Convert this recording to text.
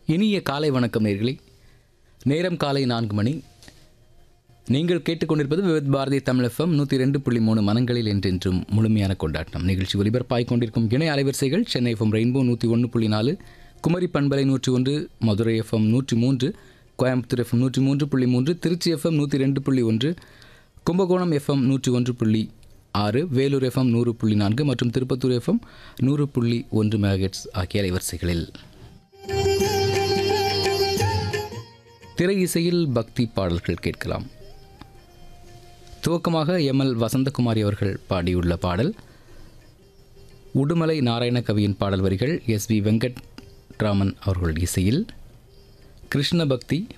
இனிய காலை வணக்கம் நேர்களே நேரம் காலை நான்கு மணி நீங்கள் கேட்டுக்கொண்டிருப்பது விவித் பாரதி தமிழ் எஃப்எம் நூற்றி ரெண்டு புள்ளி மூணு மனங்களில் என்றென்றும் முழுமையான கொண்டாட்டம் நிகழ்ச்சி ஒலிபரப்பாய் கொண்டிருக்கும் இணை அலைவரிசைகள் சென்னை எஃப்எம் ரெயின்போ நூற்றி ஒன்று புள்ளி நாலு குமரி பண்பலை நூற்றி ஒன்று மதுரை எஃப்எம் நூற்றி மூன்று கோயம்புத்தூர் எஃப்எம் நூற்றி மூன்று புள்ளி மூன்று திருச்சி எஃப்எம் நூற்றி ரெண்டு புள்ளி ஒன்று கும்பகோணம் எஃப்எம் நூற்றி ஒன்று புள்ளி ஆறு வேலூர் எஃப்எம் நூறு புள்ளி நான்கு மற்றும் திருப்பத்தூர் எஃப்எம் நூறு புள்ளி ஒன்று மெகாஹெட்ஸ் ஆகிய அலைவரிசைகளில் திரை இசையில் பக்தி பாடல்கள் கேட்கலாம் துவக்கமாக எம் எல் வசந்தகுமாரி அவர்கள் பாடியுள்ள பாடல் உடுமலை நாராயண கவியின் பாடல் வரிகள் எஸ் வி வெங்கட்ராமன் அவர்கள் இசையில் கிருஷ்ண பக்தி